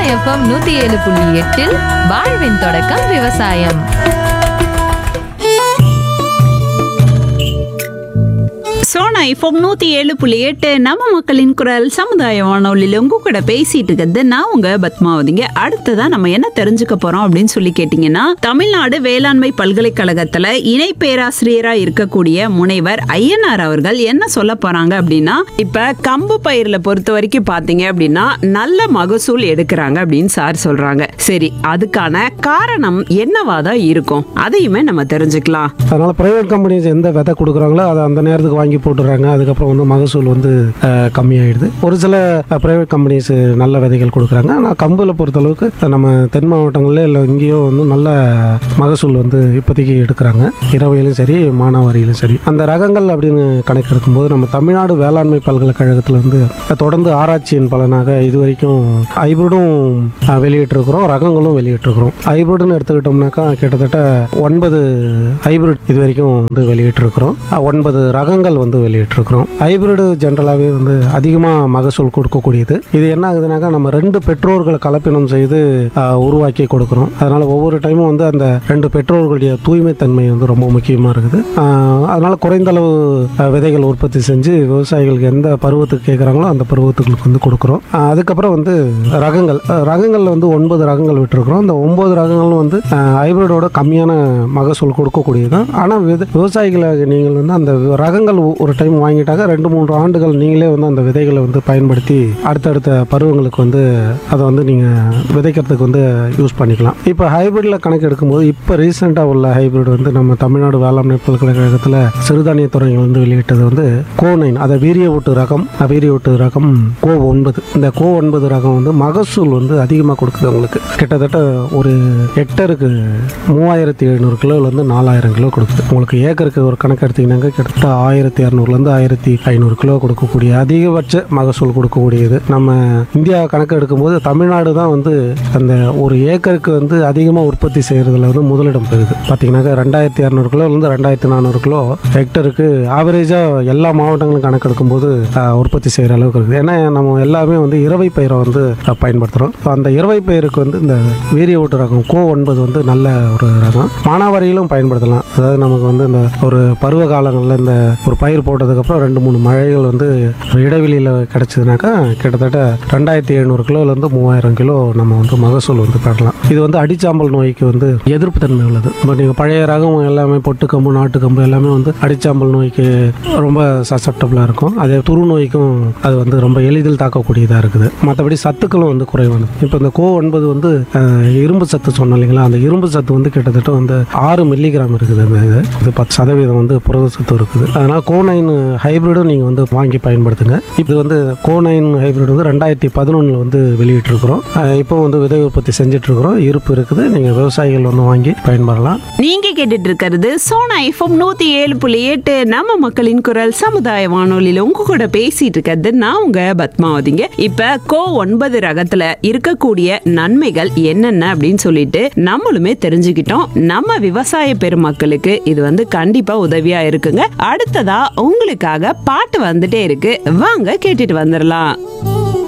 FM நூத்தி ஏழு புள்ளி எட்டில் வாழ்வின் தொடக்கம் விவசாயம் சோனா இப்போ நூத்தி ஏழு புள்ளி எட்டு நம்ம மக்களின் குரல் சமுதாய வானொலியில் உங்க கூட பேசிட்டு இருக்கிறது நான் உங்க பத்மாவதிங்க அடுத்ததா நம்ம என்ன தெரிஞ்சுக்க போறோம் அப்படின்னு சொல்லி கேட்டீங்கன்னா தமிழ்நாடு வேளாண்மை பல்கலைக்கழகத்துல இணை பேராசிரியரா இருக்கக்கூடிய முனைவர் ஐயனார் அவர்கள் என்ன சொல்ல போறாங்க அப்படின்னா இப்ப கம்பு பயிர்ல பொறுத்த வரைக்கும் பாத்தீங்க அப்படின்னா நல்ல மகசூல் எடுக்கிறாங்க அப்படின்னு சார் சொல்றாங்க சரி அதுக்கான காரணம் என்னவா தான் இருக்கும் அதையுமே நம்ம தெரிஞ்சுக்கலாம் அதனால் ப்ரைவேட் கம்பெனிஸ் எந்த விதை கொடுக்குறாங்களோ அதை அந்த நேரத்துக்கு வாங்கி போட்டுடுறாங்க அதுக்கப்புறம் வந்து மகசூல் வந்து அஹ், கம்மியாயிடுது ஒரு சில ப்ரைவேட் கம்பெனிஸ் நல்ல விதைகள் கொடுக்குறாங்க ஆனால் கம்பில் பொறுத்தளவுக்கு நம்ம தென் மாவட்டங்களில் இல்லை இங்கேயோ வந்து நல்ல மகசூல் வந்து இப்போதைக்கு எடுக்கிறாங்க இரவையிலும் சரி மானாவாரியிலும் சரி அந்த ரகங்கள் அப்படின்னு கணக்கெடுக்கும்போது நம்ம தமிழ்நாடு வேளாண்மை பல்கலைக்கழகத்தில் வந்து தொடர்ந்து ஆராய்ச்சியின் பலனாக இது வரைக்கும் ஹைபிரிடும் அஹ், வெளியிட்டிருக்கிறோம் ரகங்களும் வெளியிட்டிருக்கிறோம் ஹைபிரிட்னு எடுத்துக்கிட்டோம்னாக்கா கிட்டத்தட்ட ஒன்பது ஹைபிரிட் இது வரைக்கும் வந்து வெளியிட்டிருக்கிறோம் அஹ், ஒன்பது ரகங்கள் வந்து வெளியிட்டிருக்கிறோம் ஹைபிரிடு ஜென்ரலாகவே வந்து அதிகமாக மகசூல் கொடுக்கக்கூடியது இது என்ன ஆகுதுனாக்கா நம்ம ரெண்டு பெற்றோர்களை கலப்பினம் செய்து அஹ், உருவாக்கி கொடுக்குறோம் அதனால் ஒவ்வொரு டைமும் வந்து அந்த ரெண்டு பெற்றோர்களுடைய தூய்மை தன்மை வந்து ரொம்ப முக்கியமாக இருக்குது அஹ், அதனால குறைந்த அளவு அஹ், விதைகள் உற்பத்தி செஞ்சு விவசாயிகளுக்கு எந்த பருவத்துக்கு கேட்குறாங்களோ அந்த பருவத்துக்கு வந்து கொடுக்குறோம் அஹ், அதுக்கப்புறம் வந்து ரகங்கள் அஹ், ரகங்கள்ல வந்து ஒன்பது ரகங்கள் விட்டுருக்குறோம் இந்த ஒன்பது ரகங்களும் வந்து ஹைபிரிடோட கம்மியான மகசூல் கொடுக்கக்கூடியது தான் ஆனால் விவசாயிகளாக நீங்கள் வந்து அந்த ரகங்கள் ஒ- ஒரு டைம் வாங்கிட்டாக்க ரெண்டு மூன்று ஆண்டுகள் நீங்களே வந்து அந்த விதைகளை வந்து பயன்படுத்தி அடுத்தடுத்த பருவங்களுக்கு வந்து அதை வந்து நீங்கள் விதைக்கிறதுக்கு வந்து யூஸ் பண்ணிக்கலாம் இப்போ ஹைபிரிடில் கணக்கு எடுக்கும்போது இப்போ ரீசெண்டாக உள்ள ஹைபிரிட் வந்து நம்ம தமிழ்நாடு வேளாண்மை பல்கலைக்கழகத்தில் சிறுதானிய துறைகள் வந்து வெளியிட்டது வந்து கோ நைன் அதை வீரிய ஊட்டு ரகம் வீரிய ஊட்டு ரகம் கோ ஒன்பது இந்த கோ ஒன்பது ரகம் வந்து மகசூல் வந்து அதிகமாக கொடுக்குது உங்களுக்கு கிட்டத்தட்ட ஒரு ஹெக்டருக்கு மூவாயிரத்தி எழுநூறு கிலோலேருந்து நாலாயிரம் கிலோ கொடுக்குது உங்களுக்கு ஏக்கருக்கு ஒரு கணக்கு எடுத்தீங்கன்னாக்க கிட்டத்தட்ட ஆயிரத்தி இரநூறுலேருந்து ஆயிரத்தி ஐநூறு கிலோ கொடுக்கக்கூடிய அதிகபட்ச மகசூல் கொடுக்கக்கூடியது நம்ம இந்தியா கணக்கு எடுக்கும்போது தமிழ்நாடு தான் வந்து அந்த ஒரு ஏக்கருக்கு வந்து அதிகமாக உற்பத்தி செய்கிறதுல வந்து முதலிடம் பெறுது பார்த்தீங்கன்னாக்கா ரெண்டாயிரத்தி இரநூறு கிலோலேருந்து ரெண்டாயிரத்தி நானூறு கிலோ ஹெக்டருக்கு ஆவரேஜாக எல்லா மாவட்டங்களும் கணக்கெடுக்கும்போது ஆஹ், உற்பத்தி செய்கிற அளவுக்கு இருக்குது ஏன்னா நம்ம எல்லாமே வந்து இரவை பயிரை வந்து ஆஹ், பயன்படுத்துகிறோம் ஸோ அந்த இரவை பயிருக்கு வந்து இந்த வீரிய ஊட்டு ரகம் கோ ஒன்பது வந்து நல்ல ஒரு ரகம் மானாவாரியிலும் பயன்படுத்தலாம் அதாவது நமக்கு வந்து இந்த ஒரு பருவ காலங்களில் இந்த ஒரு பயிர் போட்டதுக்கப்புறம் ரெண்டு மூணு மழைகள் வந்து ஒரு இடைவெளியில் கிடச்சிதுனாக்கா கிட்டத்தட்ட ரெண்டாயிரத்தி எழுநூறு கிலோலேருந்து மூவாயிரம் கிலோ நம்ம வந்து மகசூல் வந்து பெறலாம் இது வந்து அடிச்சாம்பல் நோய்க்கு வந்து எதிர்ப்பு தன்மை உள்ளது இப்போ நீங்கள் பழைய ரகம் எல்லாமே பொட்டுக்கம்பு நாட்டுக்கம்பு எல்லாமே வந்து அடிச்சாம்பல் நோய்க்கு ரொம்ப சசப்டபுளாக இருக்கும் அதே துரு நோய்க்கும் அது வந்து ரொம்ப எளிதில் தாக்கக்கூடியதாக இருக்குது மற்றபடி சத்துக்களும் வந்து குறைவானது இப்போ இந்த கோ ஒன்பது வந்து அஹ், இரும்பு சத்து சொன்னோம் இல்லைங்களா அந்த இரும்பு சத்து வந்து கிட்டத்தட்ட வந்து ஆறு மில்லிகிராம் இருக்குது அந்த இது இது பத்து சதவீதம் வந்து புரத சத்து இருக்குது அதனால் கோ நைன் ஹைபிரிடும் நீங்கள் வந்து வாங்கி பயன்படுத்துங்க இது வந்து கோ நைன் ஹைபிரிட் வந்து ரெண்டாயிரத்தி பதினொன்றில் வந்து வெளியிட்டிருக்கிறோம் அஹ், இப்போ வந்து விதை உற்பத்தி செஞ்சுட்டு இருக்கிறோம் இருப்பு இருக்குது நீங்கள் விவசாயிகள் வந்து வாங்கி பயன்பெறலாம் நீங்க கேட்டுட்டு இருக்கிறது சோனா எஃப்எம் நூத்தி ஏழு புள்ளி எட்டு நம்ம மக்களின் குரல் சமுதாய வானொலியில உங்க கூட பேசிட்டு இருக்கிறது நான் உங்க பத்மாவதிங்க இப்ப கோ ஒன்பது ரகத்துல இருக்கக்கூடிய நன்மைகள் என்னென்ன அப்படின்னு சொல்லிட்டு நம்மளுமே தெரிஞ்சுக்கிட்டோம் நம்ம விவசாய பெருமக்களுக்கு இது வந்து கண்டிப்பா உதவியா இருக்குங்க அடுத்ததா உங்களுக்காக பாட்டு வந்துட்டே இருக்கு வாங்க கேட்டுட்டு வந்துடலாம்